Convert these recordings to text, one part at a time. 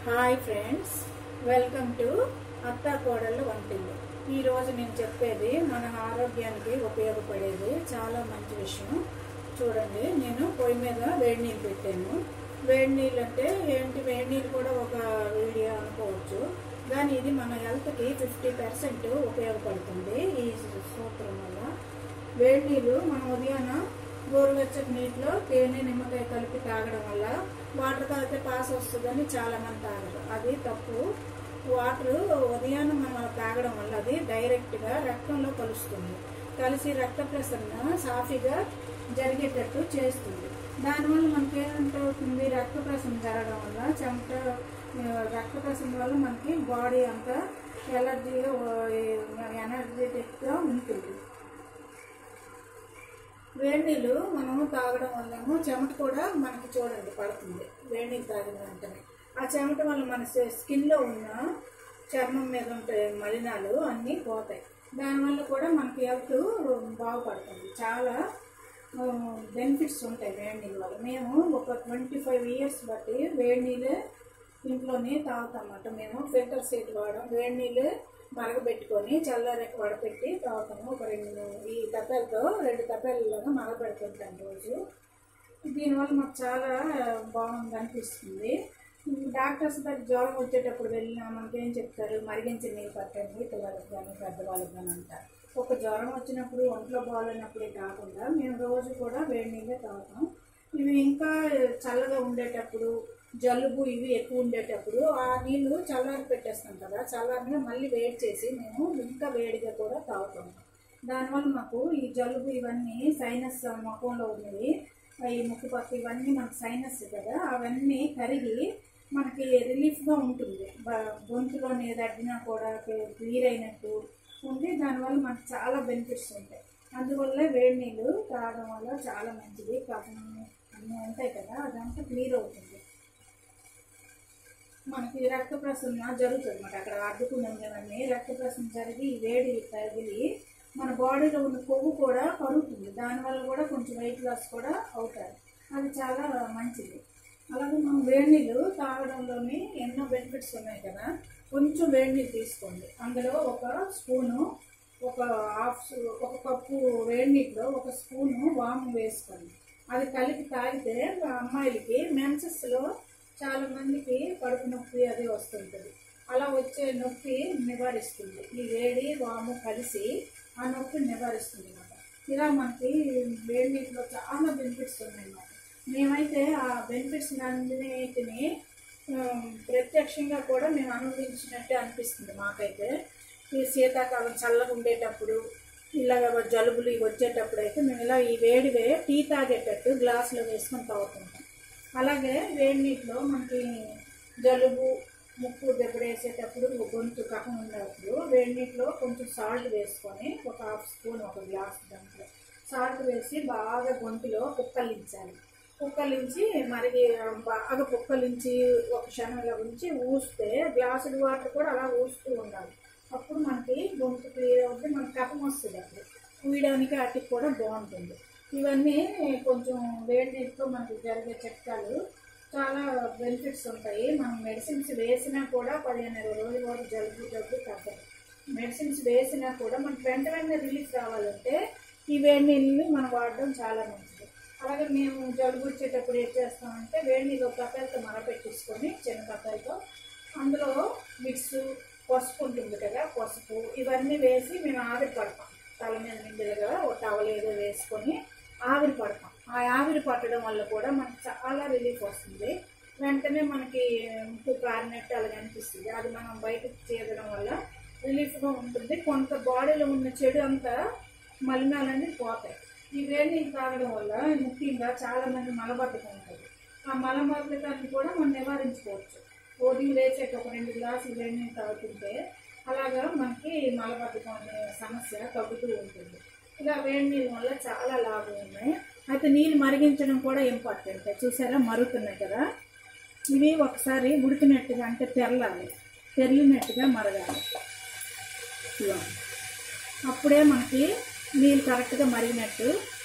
Hi friends welcome to అత్త కోడళ్ళు వంటిల్లు ఈరోజు నేను చెప్పేది మన ఆరోగ్యానికి ఉపయోగపడేది చాలా మంచి విషయం చూడండి నేను పొయ్యి మీద వేడి నీళ్ళు పెట్టాను వేడి నీళ్ళు అంటే ఏంటి వేడి నీళ్ళు కూడా ఒక వీడియో అనుకోవచ్చు కానీ ఇది మన హెల్త్కి ఫిఫ్టీ పర్సెంట్ ఉపయోగపడుతుంది ఈ సూత్రం వల్ల వేడి నీళ్ళు మనం ఉదయాన గోరువెచ్చటి నీటిలో తేనె నిమ్మకాయ కలిపి తాగడం వల్ల వాటర్ తాగితే పాస్ వస్తుందని చాలా మంది తాగరు అది తప్పు వాటర్ ఉదయాన్నే మనం అలా తాగడం వల్ల అది డైరెక్ట్గా రక్తంలో కలుస్తుంది కలిసి రక్త ప్రసరణ సాఫీగా జరిగేటట్టు చేస్తుంది దానివల్ల మనకి ఏమంటవుతుంది రక్త ప్రసరణ జరగడం వల్ల చెమట ఆ, రక్త ప్రసరణ వల్ల మనకి బాడీ అంతా ఎలర్జీగా ఎనర్జెటిక్గా ఉంటుంది వేడి నీళ్ళు మనము తాగడం వల్లేమో చెమట కూడా మనకి చూడండి పడుతుంది వేడి నీళ్ళు తాగిన వెంటనే ఆ చెమట వల్ల మన స్కిన్లో ఉన్న చర్మం మీద ఉండే మలినాలు అన్నీ పోతాయి దానివల్ల కూడా మనకి హెల్త్ బాగుపడుతుంది చాలా బెనిఫిట్స్ ఉంటాయి వేడి నీళ్ళ వల్ల మేము ఒక ట్వంటీ ఫైవ్ ఇయర్స్ బట్టి వేడి నీళ్ళే ఇంట్లోనే తాగుతామన్నమాట మేము ఫిల్టర్ సీట్ వాడడం వేడి నీళ్ళు మరగబెట్టుకొని చల్లారెక్క వడపెట్టి తాగుతాము ఒక రెండు ఈ తప్పలతో రెండు తప్పలలో మరగబెడుతుంటాం రోజు దీనివల్ల మాకు చాలా బాగుంది అనిపిస్తుంది డాక్టర్స్ దగ్గర జ్వరం వచ్చేటప్పుడు వెళ్ళినా మనకి ఏం చెప్తారు మరిగించిన నీళ్ళు పట్టండి పిల్లలకు కానీ పెద్దవాళ్ళకి కానీ అంటారు ఒక జ్వరం వచ్చినప్పుడు ఒంట్లో బాగాలేనప్పుడే కాకుండా మేము రోజు కూడా వేడి నీళ్ళే తాగుతాం ఇవి ఇంకా చల్లగా ఉండేటప్పుడు జలుబు ఇవి ఎక్కువ ఉండేటప్పుడు ఆ నీళ్లు చల్లారి పెట్టేస్తాం కదా చల్లారిని మళ్ళీ వేడి చేసి మేము ఇంకా వేడిగా కూడా తాగుతాం దానివల్ల మాకు ఈ జలుబు ఇవన్నీ సైనస్ ముఖంలో ఉన్నవి ఈ ముక్కు పక్క ఇవన్నీ మనకు సైనస్ కదా అవన్నీ కరిగి మనకి రిలీఫ్గా ఉంటుంది బ- గొంతులోని తగ్గినా కూడా క్లియర్ అయినట్టు ఉండి దానివల్ల మనకు చాలా బెనిఫిట్స్ ఉంటాయి అందువల్ల వేడి నీళ్ళు తాగడం వల్ల చాలా మంచిది కఫం అన్నీ ఉంటాయి కదా అదంతా క్లియర్ అవుతుంది మనకి రక్త ప్రసరణ జరుగుతుంది అన్నమాట అక్కడ అడ్డుకుని ఉండేవన్నీ రక్త ప్రసరణ జరిగి ఈ వేడి తగిలి మన బాడీలో ఉన్న కొవ్వు కూడా కరుగుతుంది దానివల్ల కూడా కొంచెం వెయిట్ లాస్ కూడా అవుతారు అది చాలా మంచిది అలాగే మనం వేడి నీళ్ళు తాగడంలోని ఎన్నో బెనిఫిట్స్ ఉన్నాయి కదా కొంచెం వేడి నీళ్ళు తీసుకోండి అందులో ఒక స్పూను ఒక హాఫ్ స్పూ- ఒక కప్పు వేడి నీటిలో ఒక స్పూను వాము వేసుకోండి అది కలిపి తాగితే మా అమ్మాయిలకి మెన్సెస్లో చాలా మందికి కడుపు నొప్పి అది వస్తుంటుంది అలా వచ్చే నొప్పి నివారిస్తుంది ఈ వేడి వాము కలిసి ఆ నొప్పిని నివారిస్తుంది అన్నమాట ఇలా మనకి వేడి నీటిలో చాలా బెనిఫిట్స్ ఉన్నాయి అన్నమాట మేమైతే ఆ బెనిఫిట్స్ అన్నిటిని ఉమ్, ప్రత్యక్షంగా కూడా మేము అనుభవించినట్టే అనిపిస్తుంది మాకైతే ఈ శీతాకాలం చల్లగా ఉండేటప్పుడు ఇలాగ జలుబులు ఇవి వచ్చేటప్పుడు అయితే మేము ఇలా ఈ వేడివే టీ తాగేటట్టు గ్లాసులో వేసుకొని తాగుతుంటాం అలాగే వేడి నీటిలో మనకి జలుబు ముక్కు దెబ్బడేసేటప్పుడు గొంతు కఫం ఉన్నప్పుడు వేడి నీటిలో కొంచెం సాల్ట్ వేసుకొని ఒక హాఫ్ స్పూన్ ఒక గ్లాస్ దాంట్లో సాల్ట్ వేసి బాగా గొంతులో కుక్కలించాలి కుక్కలించి మరిగి బాగా కుక్కలించి ఒక క్షణంలో ఉంచి ఊస్తే గ్లాసుడు వాటర్ కూడా అలా ఊస్తూ ఉండాలి అప్పుడు మనకి గొంతు క్లియర్ అవుతుంది మనకి కఫం వస్తుంది అప్పుడు ఊయడానికి వాటికి కూడా బాగుంటుంది ఇవన్నీ కొంచెం వేడి నీటితో మనకి జరిగే చిట్కాలు చాలా బెనిఫిట్స్ ఉంటాయి మనం మెడిసిన్స్ వేసినా కూడా పదిహేను ఇరవై రోజుల వరకు జలుబు జలుబు తగ్గదు మెడిసిన్స్ వేసినా కూడా మనకి వెంట వెంటనే రిలీఫ్ రావాలంటే ఈ వేడి నీళ్ళు మనం వాడడం చాలా మంచిది అలాగే మేము జలుబు వచ్చేటప్పుడు ఏం చేస్తామంటే వేడి నీళ్ళు ఒక కప్పలతో మరపెట్టేసుకొని చిన్న కప్పలతో అందులో మిక్స్ పసుపు ఉంటుంది కదా పసుపు ఇవన్నీ వేసి మేము ఆవిరి పడతాం తల మీద నిండుగా ఒక టవల్ ఏదో వేసుకొని ఆవిరి పడతాం ఆ ఆవిరి పట్టడం వల్ల కూడా మనకి చాలా రిలీఫ్ వస్తుంది వెంటనే మనకి ముక్కు కారినట్టు అలాగే అనిపిస్తుంది అది మనం బయటకు చేయడం వల్ల రిలీఫ్గా ఉంటుంది కొంత బాడీలో ఉన్న చెడు అంతా మలినాలన్నీ పోతాయి ఈ వేడి నీళ్ళు తాగడం వల్ల ముఖ్యంగా చాలా మంది మలబద్ధకం ఉంటుంది ఆ మలబద్ధకాన్ని కూడా మనం నివారించుకోవచ్చు ఉదయం లేచేట ఒక రెండు గ్లాసులు వేడి నీళ్ళు తాగుతుంటే అలాగా మనకి మలబద్ధకం అనే సమస్య తగ్గుతూ ఉంటుంది ఇలా వేడి నీళ్ళ వల్ల చాలా లాభం ఉన్నాయి అయితే నీళ్ళు మరిగించడం కూడా ఇంపార్టెంట్ చూసారా మరుగుతున్నాయి కదా ఇవి ఒకసారి ఉడికినట్టుగా అంటే తెరలాలి తెరిలినట్టుగా మరగాలి ఇదిగో. అప్పుడే మనకి నీళ్ళు కరెక్ట్గా మరిగినట్టు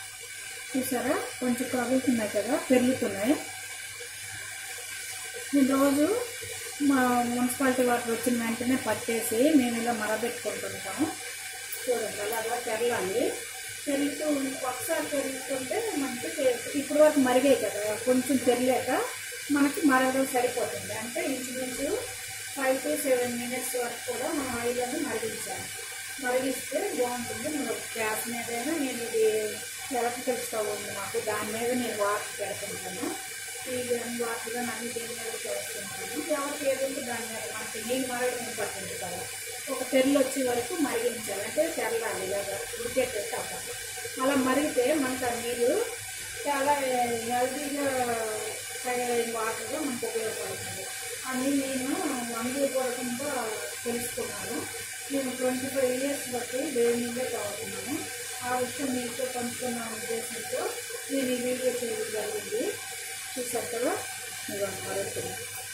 చూసారా కొంచెం కరుగుతున్నాయి కదా పెరుగుతున్నాయి నేను రోజు మా మున్సిపాలిటీ వాటర్ వచ్చిన వెంటనే పట్టేసి మేము ఇలా మరబెట్టుకుంటుంటాము చూడండి అలాగా తెరలాలి తెరులుతూ ఒకసారి తెరులుతుంటే మనకి తె- ఇప్పుడు వరకు మరిగాయి కదా కొంచెం తెరలేక మనకి మరగడం సరిపోతుంది అంటే ఇంచుమించు ఫైవ్ టు సెవెన్ మినిట్స్ వరకు కూడా మనం ఆయిల్ అని మరిగించాలి మరిగిస్తే బాగుంటుంది నేను గ్యాస్ మీదైనా నేను ఇది ఎలక్ట్రికల్ స్టవ్ ఉంది మాకు దాని మీద నేను వాటర్ పెడుతుంటాను ఈ వాటర్గా అన్ని దీని మీద చేస్తుంటాను ఎవరికి ఏది ఉంటే దాని మీద మనకి నీళ్ళు మరగడం పడుతుంది కదా ఒక తెరలు వచ్చే వరకు మరిగించాలి అంటే తెరలాలి ఇలాగా ఉడికేటట్టు అవ్వాలి అలా మరిగితే మనకు ఆ నీళ్ళు చాలా హెల్తీగా తయారైన వాటర్గా మనకు ఉపయోగపడుతుంది అన్నీ నేను అనుభవపడకుండా తెలుసుకున్నాను నేను ట్వంటీ ఫైవ్ ఇయర్స్ బట్టి వేడి నీళ్ళే తాగుతున్నాను ఆ విషయం మీతో పంచుకున్న ఉద్దేశంతో నేను ఈ వీడియో చేయడం జరిగింది చూసారు కదా ఇవ్వండి మరుగుతుంది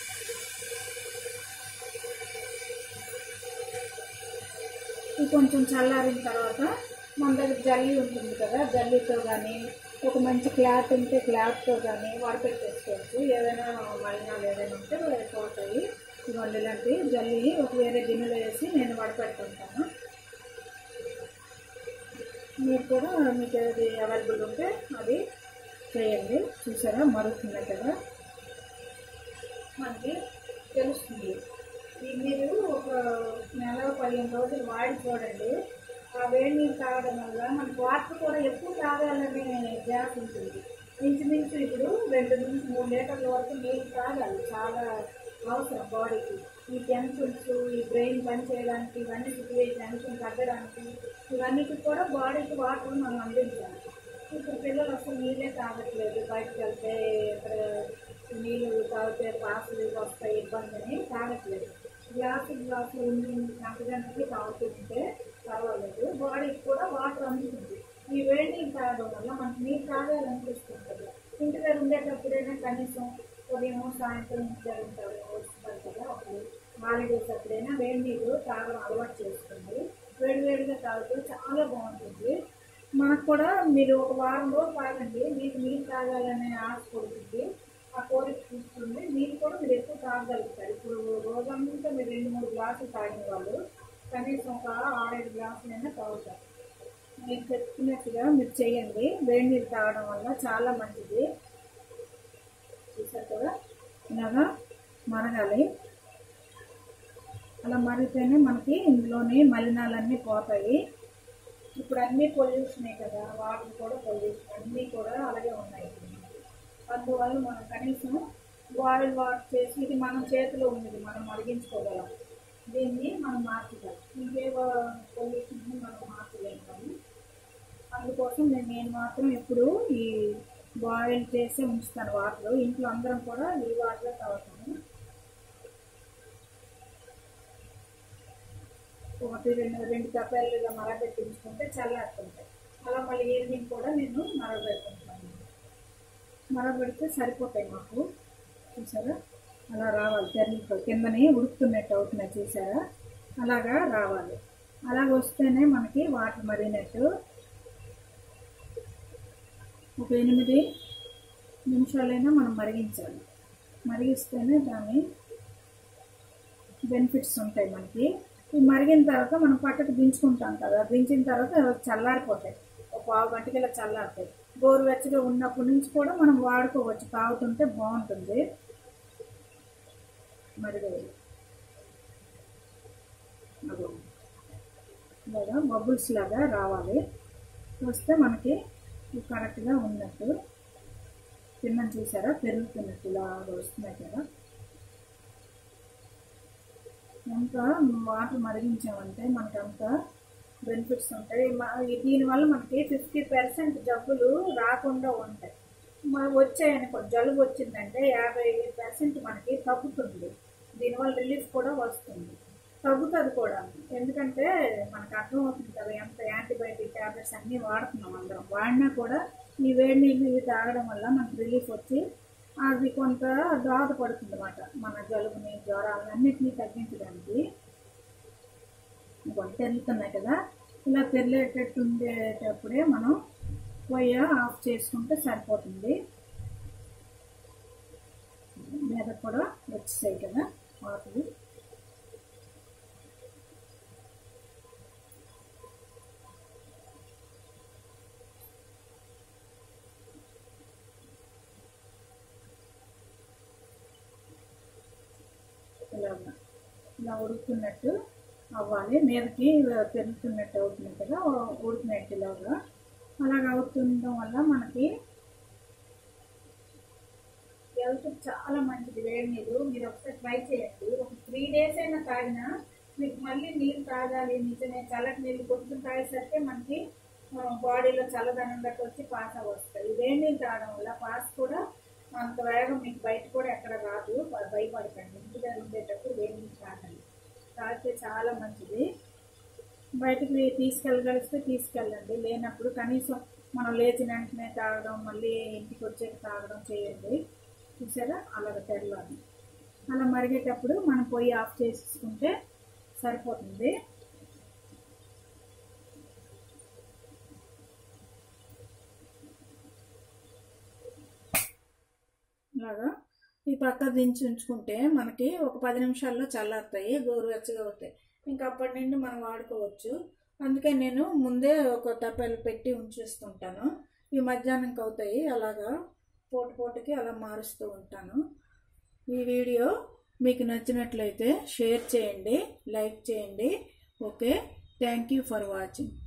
ఇది కొంచెం చల్లారిన తర్వాత మన దగ్గర జల్లి ఉంటుంది కదా జల్లితో కానీ ఒక మంచి క్లాత్ ఉంటే క్లాత్తో కానీ వడపెట్టేసుకోవచ్చు ఏదైనా మలినాలు ఏదైనా ఉంటే పోతాయి ఇవన్నీ ఇలాంటి జల్లి ఒక వేరే గిన్నెలో వేసి నేను వడపెడుతుంటాను మీరు కూడా మీకు ఏది అవైలబుల్ ఉంటే అది చేయండి చూసారా మరుగుతున్నాయి కదా మనకి తెలుస్తుంది ఇది మీరు ఒక నెల పదిహేను రోజులు వాడి చూడండి ఆ వేడి నీళ్ళు తాగడం వల్ల మనకు వాటర్ కూడా ఎక్కువ తాగాలనే గ్యాస్ ఉంటుంది ఇంచుమించు ఇప్పుడు రెండు నుంచి మూడు లీటర్ల వరకు నీళ్ళు తాగాలి చాలా అవసరం బాడీకి ఈ టెన్షన్స్ ఈ బ్రెయిన్ పని చేయడానికి ఇవన్నిటికి టెన్షన్ తగ్గడానికి ఇవన్నిటికి కూడా బాడీకి వాటర్ మనం అందించాలి ఇప్పుడు పిల్లలు అసలు నీళ్ళే తాగట్లేదు బయటకు వెళ్తే ఇక్కడ నీళ్ళు తాగితే పాసులు వస్తాయి ఇబ్బంది అని తాగట్లేదు గ్లాసు గ్లాసు ఉండి గంట గంటకి తాగుతుంటే పర్వాలేదు బాడీకి కూడా వాటర్ అందుతుంది ఈ వేడి నీళ్ళు తాగడం వల్ల మనకి నీళ్ళు తాగాలనిపిస్తుంటుంది ఇంటి దగ్గర ఉండేటప్పుడైనా కనీసం ఉదయం సాయంత్రం ఇంటి దగ్గర ఉంటారు వస్తారు కదా అప్పుడు హాలిడేస్ అప్పుడైనా వేడి నీళ్ళు తాగడం అలవాటు చేసుకోండి వేడి వేడిగా తాగితే చాలా బాగుంటుంది మనకు కూడా మీరు ఒక వారం రోజులు తాగండి మీకు నీళ్ళు తాగాలనే ఆశ పడుతుంది ఆ కోరిక చూస్తుంది నీళ్ళు కూడా మీరు ఎక్కువ తాగగలుగుతారు ఇప్పుడు రోజంతా మీరు రెండు మూడు గ్లాసులు తాగిన వాళ్ళు కనీసం ఒక ఆరేడు గ్లాసులైనా తాగుతారు మీరు చెప్తున్నట్టుగా మీరు చేయండి వేడి నీళ్ళు తాగడం వల్ల చాలా మంచిది చూసారు కదా ఇలాగా మరగాలి అలా మరిగితేనే మనకి ఇందులోని మలినాలన్నీ పోతాయి ఇప్పుడు అన్నీ పొల్యూషనే కదా వాటర్ కూడా పొల్యూషన్ అన్నీ కూడా అలాగే ఉన్నాయి అందువల్ల మనం కనీసం బాయిల్ వాటర్ చేసి ఇది మన చేతిలో ఉంది మనం మరిగించుకోగలం దీన్ని మనం మార్చగలం ఇంకే పొల్యూషన్ మనం మార్చలేము కానీ అందుకోసం నేను నేను మాత్రం ఎప్పుడు ఈ బాయిల్ చేసి ఉంచుతాను వాటర్ ఇంట్లో అందరం కూడా ఈ వాటర్ తాగుతాము ఒకటి రెండు రెండు కప్పాలుగా మరగబెట్టించుకుంటే చల్లారుతుంటాయి అలా మళ్ళీ ఈవినింగ్ కూడా నేను మరగబెట్టుకుంటాను మరగబెడితే సరిపోతాయి మాకు చూసారా అలా రావాలి తెరలితో కిందని ఉడుకుతున్నట్టు అవుతున్నాయి చూసారా అలాగా రావాలి అలాగ వస్తేనే మనకి వాటర్ మరిగినట్టు ఒక ఎనిమిది నిమిషాలైనా మనం మరిగించాలి మరిగిస్తేనే దాని బెనిఫిట్స్ ఉంటాయి మనకి ఈ మరిగిన తర్వాత మనం పక్కకు దించుకుంటాం కదా దించిన తర్వాత అవి చల్లారిపోతాయి ఒక పావు గంటకి ఇలా చల్లారుతాయి గోరువెచ్చగా ఉన్నప్పటి నుంచి కూడా మనం వాడుకోవచ్చు తాగుతుంటే బాగుంటుంది మరిగేది అదో ఇలాగా బబుల్స్ లాగా రావాలి వస్తే మనకి కరెక్ట్గా ఉన్నట్టు తిన్నని చూసారా పెరుగుతున్నట్టు ఇలా వస్తున్నాయి కదా ఎంత వాటర్ మరిగించామంటే మనకి అంత బెనిఫిట్స్ ఉంటాయి మ- దీనివల్ల మనకి ఫిఫ్టీ పర్సెంట్ జబ్బులు రాకుండా ఉంటాయి మరి వచ్చాయనుకోండి జలుబు వచ్చిందంటే యాభై పర్సెంట్ మనకి తగ్గుతుంది దీనివల్ల రిలీఫ్ కూడా వస్తుంది తగ్గుతుంది కూడా ఎందుకంటే మనకు అర్థమవుతుంది కదా ఎంత యాంటీబయాటిక్ ట్యాబ్లెట్స్ అన్నీ వాడుతున్నాం అందరం వాడినా కూడా ఈ వేడి నీళ్ళు ఇవి తాగడం వల్ల మనకు రిలీఫ్ వచ్చి అది కొంత దోహదపడుతుంది అన్నమాట మన జలుబుని జ్వరాలను అన్నిటినీ తగ్గించడానికి ఇదిగోండి తెరులుతున్నాయి కదా ఇలా తెరలేటట్టు ఉండేటప్పుడే మనం పొయ్యి ఆఫ్ చేసుకుంటే సరిపోతుంది మీద కూడా వచ్చేసాయి కదా వాటర్ ఇలా ఇలా ఉడుకుతున్నట్టు అవ్వాలి మీదకి పెరుగుతున్నట్టు అవుతుంది కదా ఉడికినట్టు ఇలాగా అలాగ అవుతుండడం వల్ల మనకి హెల్త్ చాలా మంచిది వేడి నీరు మీరు ఒకసారి ట్రై చేయండి ఒక త్రీ డేస్ అయినా తాగినా మీకు మళ్ళీ నీళ్ళు తాగాలి నిజమే చల్లటి నీళ్ళు కొంచెం తాగేసరికి మనకి బాడీలో చల్లదనం గట్ట వచ్చి పాస్ వస్తుంది వేడి నీళ్ళు తాగడం వల్ల పాస్ కూడా అంత వేగం మీకు బయట కూడా ఎక్కడ రాదు భ- భయపడకండి ఇంటి దగ్గర ఉండేటప్పుడు వేడి నీళ్ళు తాగండి తాగితే చాలా మంచిది బయటకి తీసుకెళ్ళగలిస్తే తీసుకెళ్ళండి లేనప్పుడు కనీసం మనం లేచిన వెంటనే తాగడం మళ్ళీ ఇంటికి వచ్చాక తాగడం చేయండి చూసారా అలాగ తెరలాలి అలా మరిగేటప్పుడు మనం పొయ్యి ఆఫ్ చేసుకుంటే సరిపోతుంది ఇలాగా ఈ పక్క దించి ఉంచుకుంటే మనకి ఒక పది నిమిషాల్లో చల్లారుతాయి గోరువెచ్చగా అవుతాయి ఇంకా అప్పటి నుండి మనం వాడుకోవచ్చు అందుకే నేను ముందే ఒక తప్పలు పెట్టి ఉంచేస్తుంటాను ఈ మధ్యాహ్నంకి అవుతాయి అలాగా పూట పూటకి అలా మారుస్తూ ఉంటాను ఈ వీడియో మీకు నచ్చినట్లయితే షేర్ చేయండి లైక్ చేయండి okay thank you for watching